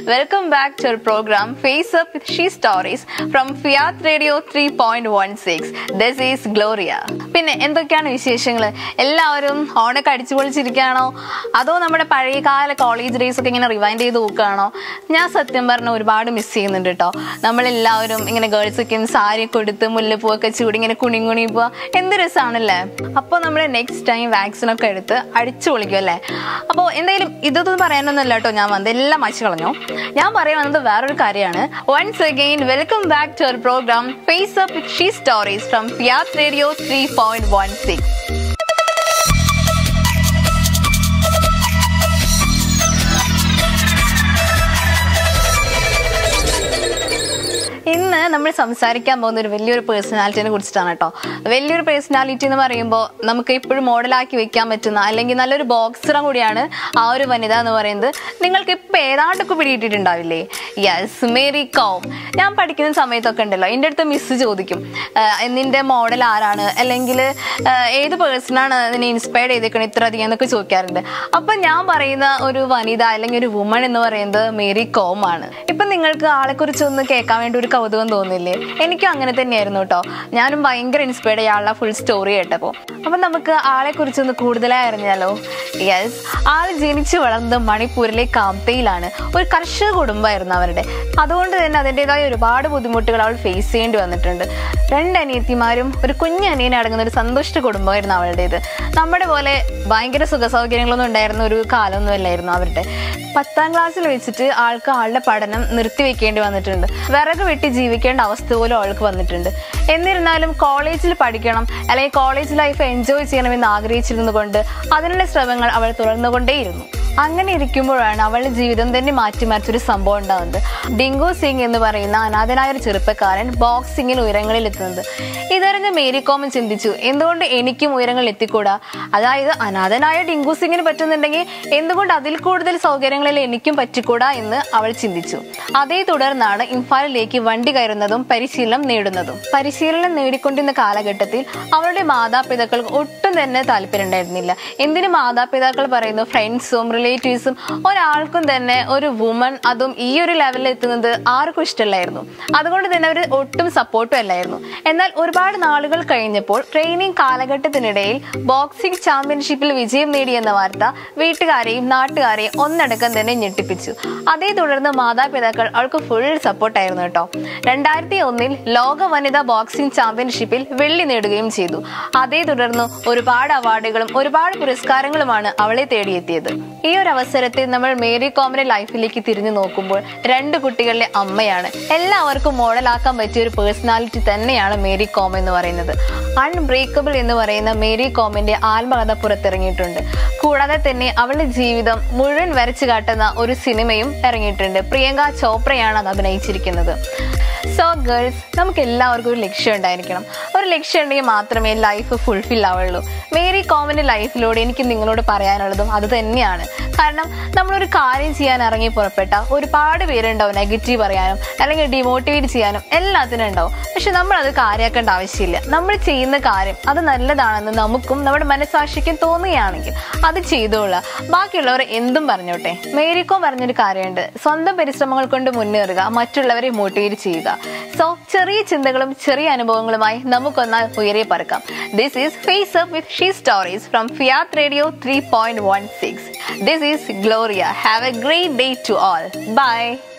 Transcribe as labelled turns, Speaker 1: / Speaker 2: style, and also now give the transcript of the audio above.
Speaker 1: welcome back to program face up with she stories from Fiat radio three point one six this is Gloria പിന്നെ എന്തൊക്കെയാണ് വിശേഷങ്ങൾ എല്ലാവരും ഓണൊക്കെ അടിച്ചു പൊളിച്ചിരിക്കുകയാണോ അതോ നമ്മുടെ പഴയകാല കോളേജ് ഡേയ്സ് ഒക്കെ ഇങ്ങനെ റിവൈൻഡ് ചെയ്ത് നോക്കുകയാണോ ഞാൻ സത്യം പറഞ്ഞ ഒരുപാട് മിസ് ചെയ്യുന്നുണ്ട് കേട്ടോ നമ്മളെല്ലാവരും ഇങ്ങനെ ഗേൾസ് ഒക്കെ സാരി കൊടുത്ത് മുല്ലപ്പൂവൊക്കെ ചൂടി ഇങ്ങനെ കുണി കുണി പോവാ എന്ത് രസമാണല്ലേ അപ്പോൾ നമ്മൾ നെക്സ്റ്റ് ടൈം വാക്സിൻ ഒക്കെ എടുത്ത് അടിച്ചു പൊളിക്കും അല്ലേ അപ്പോൾ എന്തായാലും ഇതൊന്നും പറയാനൊന്നുമല്ല കേട്ടോ ഞാൻ വന്നത് എല്ലാം മച്ചു കളഞ്ഞു ഞാൻ പറയാൻ വന്നത് വേറൊരു കാര്യമാണ് once again welcome back to our program face up she stories from Fiat radio three point one six ഇന്ന് നമ്മൾ സംസാരിക്കാൻ പോകുന്ന ഒരു വലിയൊരു പേഴ്സണാലിറ്റിനെ കുറിച്ചിട്ടാണ് കേട്ടോ വലിയൊരു പേഴ്സണാലിറ്റി എന്ന് പറയുമ്പോൾ നമുക്ക് ഇപ്പോഴും മോഡലാക്കി വെക്കാൻ പറ്റുന്ന അല്ലെങ്കിൽ നല്ലൊരു ബോക്സറും കൂടിയാണ് ആ ഒരു വനിത എന്ന് പറയുന്നത് നിങ്ങൾക്ക് ഇപ്പം ഏതാണ്ടൊക്കെ പിടിയിട്ടിട്ടുണ്ടാവില്ലേ യെസ് മേരി കോം ഞാൻ പഠിക്കുന്ന സമയത്തൊക്കെ ഉണ്ടല്ലോ എൻ്റെ അടുത്ത് മിസ് ചോദിക്കും "ആഹ് നിന്റെ മോഡൽ ആരാണ് അല്ലെങ്കിൽ ഏത് പേഴ്സണാണ് നിന്നെ ഇൻസ്പയർ ചെയ്തേക്കണം ഇത്ര അധികം എന്നൊക്കെ ചോദിക്കാറുണ്ട് അപ്പം ഞാൻ പറയുന്ന ഒരു വനിത അല്ലെങ്കിൽ ഒരു വുമൺ എന്ന് പറയുന്നത് മേരി കോം ആണ് ഇപ്പം നിങ്ങൾക്ക് ആളെക്കുറിച്ച് ഒന്ന് കേൾക്കാൻ വേണ്ടി ഒരു കൗതുകം തോന്നില്ലേ എനിക്കും അങ്ങനെ തന്നെയായിരുന്നു കേട്ടോ ഞാനും ഭയങ്കര ഇൻസ്പയർഡ് ചെയ്യാനുള്ള ഫുൾ സ്റ്റോറി കേട്ടപ്പോൾ അപ്പം നമുക്ക് ആളെ കുറിച്ച് ഒന്ന് കൂടുതലായി അറിഞ്ഞാലോ യെസ് ആൾ ജനിച്ചു വളർന്നത് മണിപ്പൂരിലെ കാംതയിലാണ് ഒരു കർഷക കുടുംബമായിരുന്നു അവരുടെ അതുകൊണ്ട് തന്നെ അതിൻ്റെതായ ഒരുപാട് ബുദ്ധിമുട്ടുകൾ അവൾ ഫേസ് ചെയ്യേണ്ടി വന്നിട്ടുണ്ട് രണ്ട് അനിയത്തിമാരും ഒരു കുഞ്ഞ് അനിയനെ അടങ്ങുന്ന ഒരു സന്തുഷ്ട കുടുംബമായിരുന്നു അവളുടേത് നമ്മുടെ പോലെ ഭയങ്കര സുഖ സൗകര്യങ്ങളൊന്നും ഉണ്ടായിരുന്ന ഒരു കാലമൊന്നും അല്ലായിരുന്നു അവരുടെ പത്താം ക്ലാസ്സിൽ വെച്ചിട്ട് ആൾക്ക് ആളുടെ പഠനം നിർത്തിവെക്കേണ്ടി വന്നിട്ടുണ്ട് വിറക് വെട്ടി ജീവിക്കേണ്ട അവസ്ഥ പോലും അവൾക്ക് വന്നിട്ടുണ്ട് എന്നിരുന്നാലും കോളേജിൽ പഠിക്കണം അല്ലെങ്കിൽ കോളേജ് ലൈഫ് എൻജോയ് ചെയ്യണമെന്ന് ആഗ്രഹിച്ചിരുന്നത് കൊണ്ട് അതിനുള്ള ശ്രമങ്ങൾ അവൾ തുടർന്നുകൊണ്ടേയിരുന്നു അങ്ങനെ ഇരിക്കുമ്പോഴാണ് അവളുടെ ജീവിതം തന്നെ മാറ്റിമറിച്ചൊരു സംഭവം ഉണ്ടാകുന്നത് ഡിങ്കു സിംഗ് എന്ന് പറയുന്ന അനാഥനായ ഒരു ചെറുപ്പക്കാരൻ ബോക്സിങ്ങിൽ ഉയരങ്ങളിൽ എത്തുന്നത് ഇതറിഞ്ഞ് മേരി കോമൻ ചിന്തിച്ചു എന്തുകൊണ്ട് എനിക്കും ഉയരങ്ങളിൽ എത്തിക്കൂടാ അതായത് അനാഥനായ ഡിങ്കു സിംഗിന് പറ്റുന്നുണ്ടെങ്കിൽ എന്തുകൊണ്ട് അതിൽ കൂടുതൽ സൗകര്യങ്ങളിൽ എനിക്കും പറ്റിക്കൂടാ എന്ന് അവൾ ചിന്തിച്ചു അതേ തുടർന്നാണ് ഇംഫാലിലേക്ക് വണ്ടി കയറുന്നതും പരിശീലനം നേടുന്നതും പരിശീലനം നേടിക്കൊണ്ടിരുന്ന കാലഘട്ടത്തിൽ അവളുടെ മാതാപിതാക്കൾക്ക് ഒട്ടും തന്നെ താല്പര്യം ഉണ്ടായിരുന്നില്ല എന്തിനു മാതാപിതാക്കൾ പറയുന്നു ഫ്രണ്ട്സും റിലേറ്റീവ്സും ഒരാൾക്കും തന്നെ ഒരു വുമൺ അതും ഈ ഒരു ലെവലിൽ എത്തുന്നത് ആർക്കും ഇഷ്ടമല്ലായിരുന്നു അതുകൊണ്ട് തന്നെ അവർ ഒട്ടും സപ്പോർട്ടും അല്ലായിരുന്നു എന്നാൽ ഒരുപാട് നാളുകൾ കഴിഞ്ഞപ്പോൾ ട്രെയിനിങ് കാലഘട്ടത്തിനിടയിൽ ബോക്സിംഗ് ചാമ്പ്യൻഷിപ്പിൽ വിജയം നേടിയെന്ന വാർത്ത വീട്ടുകാരെയും നാട്ടുകാരെയും ഒന്നടക്കം തന്നെ ഞെട്ടിപ്പിച്ചു അതേ തുടർന്ന് മാതാപിതാക്കൾ അവൾക്ക് ഫുൾ സപ്പോർട്ടായിരുന്നു കേട്ടോ രണ്ടായിരത്തി ഒന്നിൽ ലോക വനിതാ ബോക്സിംഗ് ചാമ്പ്യൻഷിപ്പിൽ വെള്ളി നേടുകയും ചെയ്തു അതേ തുടർന്ന് ഒരുപാട് അവാർഡുകളും ഒരുപാട് പുരസ്കാരങ്ങളുമാണ് അവളെ തേടിയെത്തിയത് ഈ ഒരു അവസരത്തിൽ നമ്മൾ മേരി കോമിന്റെ ലൈഫിലേക്ക് തിരിഞ്ഞു നോക്കുമ്പോൾ രണ്ട് കുട്ടികളുടെ അമ്മയാണ് എല്ലാവർക്കും മോഡലാക്കാൻ പറ്റിയ ഒരു പേഴ്സണാലിറ്റി തന്നെയാണ് മേരി കോം എന്ന് പറയുന്നത് അൺബ്രേക്കബിൾ എന്ന് പറയുന്ന മേരി കോമിന്റെ ആത്മകഥ പുറത്തിറങ്ങിയിട്ടുണ്ട് കൂടാതെ തന്നെ അവളുടെ ജീവിതം മുഴുവൻ വരച്ചു കാട്ടുന്ന ഒരു സിനിമയും ഇറങ്ങിയിട്ടുണ്ട് പ്രിയങ്ക ചോപ്രയാണ് അത് അഭിനയിച്ചിരിക്കുന്നത് സോ ഗേൾസ് നമുക്ക് എല്ലാവർക്കും ഒരു ലക്ഷ്യം ഉണ്ടായിരിക്കണം ഒരു ലക്ഷ്യം ഉണ്ടെങ്കിൽ മാത്രമേ ലൈഫ് ഫുൾഫിൽ ആവുള്ളൂ മേരി കോമന്റെ ലൈഫിലൂടെ എനിക്ക് നിങ്ങളോട് പറയാനുള്ളതും അത് തന്നെയാണ് കാരണം നമ്മളൊരു കാര്യം ചെയ്യാൻ ഇറങ്ങി പുറപ്പെട്ട ഒരുപാട് പേരുണ്ടാവും നെഗറ്റീവ് പറയാനും അല്ലെങ്കിൽ ഡിമോട്ടിവേറ്റ് ചെയ്യാനും എല്ലാത്തിനും ഉണ്ടാവും പക്ഷെ നമ്മൾ അത് കാര്യമാക്കേണ്ട ആവശ്യമില്ല നമ്മൾ ചെയ്യുന്ന കാര്യം അത് നല്ലതാണെന്ന് നമുക്കും നമ്മുടെ മനസാക്ഷിക്കും തോന്നുകയാണെങ്കിൽ അത് ചെയ്തോളുക ബാക്കിയുള്ളവർ എന്തും പറഞ്ഞോട്ടെ മേരിക്കോ പറഞ്ഞൊരു കാര്യമുണ്ട് സ്വന്തം പരിശ്രമങ്ങൾ കൊണ്ട് മുന്നേറുക മറ്റുള്ളവരെ മോട്ടിവേറ്റ് ചെയ്യുക സോ ചെറിയ ചിന്തകളും ചെറിയ അനുഭവങ്ങളുമായി നമുക്കൊന്നാൽ ഉയരെ പറക്കാം this is face up with she stories from Fiat radio three point one six this is Gloria have a great day to all by